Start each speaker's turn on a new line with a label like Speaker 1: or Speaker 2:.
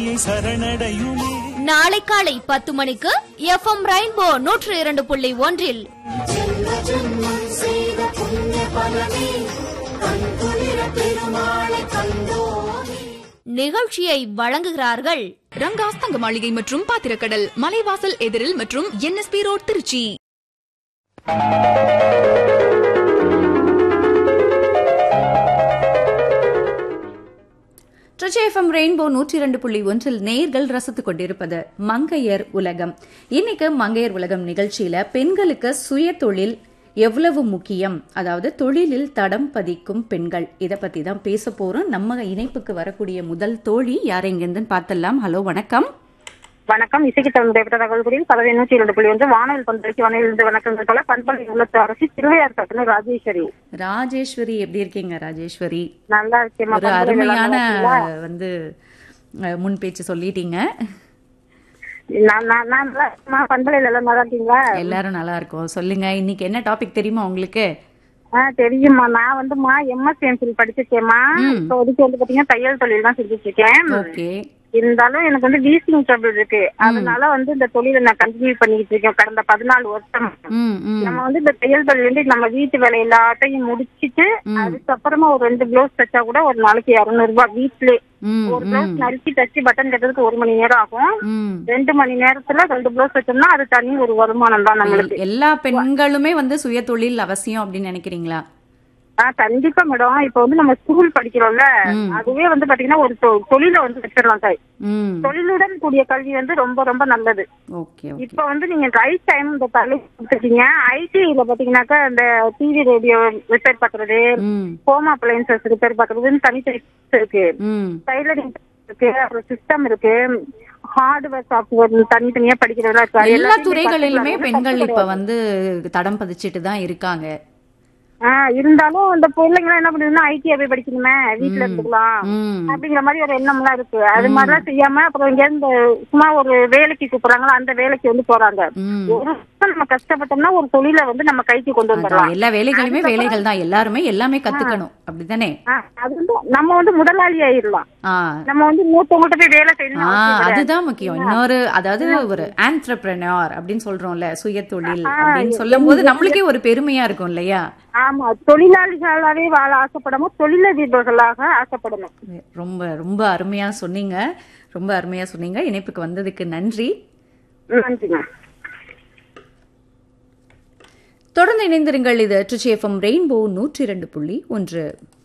Speaker 1: சரணடையுமே
Speaker 2: நாளை காலை பத்து மணிக்கு எஃப்எம் ரெயின்போ நூற்று இரண்டு புள்ளி ஒன்றில் நிகழ்ச்சியை வழங்குகிறார்கள்
Speaker 3: ரங்காஸ் தங்க மாளிகை மற்றும் பாத்திரக்கடல் மலைவாசல் எதிரில் மற்றும் NSB road Tiruchi
Speaker 4: Trichy FM Rainbow நூற்றி இரண்டு புள்ளி ஒன்றில் நேர்கள் ரசித்துக் கொண்டிருப்பது மங்கையர் உலகம் இன்னைக்கு மங்கையர் உலகம் நிகழ்ச்சியில பெண்களுக்கு சுய தொழில் எவ்வளவு முக்கியம் அதாவது தொழிலில் தடம் பதிக்கும் பெண்கள் இத பத்தி தான் பேச போறோம் நம்ம இணைப்புக்கு வரக்கூடிய முதல் தோழி யார் எங்கிருந்துன்னு பார்த்தலாம் ஹலோ வணக்கம்
Speaker 5: வணக்கம் இசைக்கு தகுந்த தகவல்களில் பதவி நூற்றி இரண்டு புள்ளி ஒன்று வானவில் பந்தளிக்கு வானவில் வணக்கங்கள் போல பண்பலை உள்ளத்து அரசு திருவையார் கட்டணம் ராஜேஸ்வரி
Speaker 4: ராஜேஸ்வரி எப்படி இருக்கீங்க ராஜேஸ்வரி
Speaker 5: நல்லா இருக்கேம்மா
Speaker 4: ஒரு
Speaker 5: பண்பலை
Speaker 4: அருமையான
Speaker 5: நல்லா இருக்கீங்களா?
Speaker 4: வந்து அஹ், முன் பேச்சு சொல்லிட்டீங்க
Speaker 5: நான் நான் நான் நல்லா இருக்கேம்மா பண்பலையில எல்லாம் நல்லா இருக்கீங்களா
Speaker 4: எல்லாரும் நல்லா இருக்கும் சொல்லுங்க இன்னைக்கு என்ன டாபிக் தெரியுமா உங்களுக்கு
Speaker 5: ஆ தெரியுமா நான் வந்துமா எம்எஸ்சி எம்ஃபில் படிச்சிருக்கேம்மா இப்போ வரைக்கும் வந்து பாத்தீங்கன்னா தையல் தொழில் தான் செஞ்சுட்டு இருக்கேன்
Speaker 4: ஓகே
Speaker 5: இருந்தாலும் எனக்கு வந்து வீசிங் ட்ரபிள் இருக்கு அதனால வந்து இந்த தொழிலை நான் கண்டினியூ பண்ணிட்டு இருக்கேன் கடந்த பதினாலு வருஷம்
Speaker 4: ம் ம்
Speaker 5: நம்ம வந்து இந்த தையல் தொழில் வந்து நம்ம வீட்டு வேலை எல்லாத்தையும் முடிச்சிட்டு அதுக்கப்புறமா ஒரு ரெண்டு பிளவுஸ் தைச்சா கூட ஒரு நாளைக்கு இருநூறு ரூபாய் வீட்லயே
Speaker 4: ம்
Speaker 5: ஒரு பிளவுஸ் நறுக்கி தச்சு பட்டன் கட்டுறதுக்கு ஒரு மணி நேரம் ஆகும்
Speaker 4: ம்
Speaker 5: ரெண்டு மணி நேரத்துல ரெண்டு பிளவுஸ் வச்சோம்னா அது தனி ஒரு வருமானம் தான் நம்மளுக்கு
Speaker 4: எல்லா பெண்களுமே வந்து சுய தொழில் அவசியம் அப்படின்னு நினைக்கிறீங்களா
Speaker 5: ஆ கண்டிப்பா மேடம் இப்ப வந்து நம்ம ஸ்கூல் படிக்கிறோம்ல அதுவே வந்து பாத்தீங்கன்னா ஒரு தொ- தொழிலை வந்து வச்சிடலாம் சார்
Speaker 4: ம்
Speaker 5: தொழிலுடன் கூடிய கல்வி வந்து ரொம்ப ரொம்ப நல்லது
Speaker 4: ஓகே ஓகே
Speaker 5: இப்ப வந்து நீங்க ரைட் டைம் இந்த தலைப்பு கொடுத்துருக்கீங்க ஐடில பாத்தீங்கன்னாக்கா இந்த டிவி ரேடியோ ரிப்பேர் பண்றது
Speaker 4: ம்
Speaker 5: ஹோம் அப்ளையன்சஸ் ரிப்பேர் பண்றதுன்னு தனித்தனி இருக்கு
Speaker 4: ம்
Speaker 5: டைலரிங் இருக்கு அப்புறம் சிஸ்டம் இருக்கு ஹார்ட்வேர் சாஃப்ட்வேர் தனித்தனியா படிக்கிறதா இருக்கு அது
Speaker 4: எல்லா
Speaker 5: எல்லாத்தையுமே
Speaker 4: துறைகளிலுமே
Speaker 5: கத்துக்கலாம்.
Speaker 4: பெண்கள் இப்ப வந்து தடம் பதிச்சிட்டு தான் இருக்காங்க
Speaker 5: ஆஹ் இருந்தாலும் இந்த பிள்ளைங்க என்ன பண்ணுதுன்னா ஐடியா போய் படிக்கணுமே வீட்டுல இருந்துக்கலாம்
Speaker 4: ம்
Speaker 5: அப்படிங்கிற மாதிரி ஒரு எண்ணம்லாம் இருக்கு அது மாதிரிலாம் செய்யாம அப்புறம் இங்க இருந்து சும்மா ஒரு வேலைக்கு கூப்பிடுறாங்களா அந்த வேலைக்கு வந்து போறாங்க
Speaker 4: ம்
Speaker 5: ஒரு வருஷம் நம்ம கஷ்டப்பட்டோம்னா ஒரு தொழிலை வந்து நம்ம கைக்கு கொண்டு
Speaker 4: அதான்,
Speaker 5: வந்துடலாம்
Speaker 4: எல்லா வேலைகளுமே வேலைகள் தான் எல்லாருமே எல்லாமே கத்துக்கணும் அப்படிதானே
Speaker 5: ஆஹ் அது வந்து நம்ம வந்து முதலாளி ஆயிடலாம்
Speaker 4: ஆ
Speaker 5: நம்ம வந்து மூத்தவங்கள்ட்ட போய் வேலை செய்யணும்
Speaker 4: ஆ
Speaker 5: அவசியம் கிடையாது.
Speaker 4: அதுதான் முக்கியம் இன்னொரு அதாவது ஒரு ஆண்டர்பிரனர் அப்படின்னு சொல்றோம்ல சுய தொழில் அப்படின்னு சொல்லும் போது நம்மளுக்கே ஒரு பெருமையா இருக்கும் இல்லையா
Speaker 5: ஆமா தொழிலாளிகளாவே வாழ ஆசைப்படாம தொழிலதிபர்களாக ஆசைப்படணும்
Speaker 4: ரொம்ப ரொம்ப அருமையா சொன்னீங்க ரொம்ப அருமையா சொன்னீங்க இணைப்புக்கு வந்ததுக்கு நன்றி
Speaker 5: நன்றிங்க
Speaker 4: தொடர்ந்து இணைந்திருங்கள் இது ட்ரிச்சி எஃப்எம் ரெயின்போ நூற்றி இரண்டு புள்ளி ஒன்று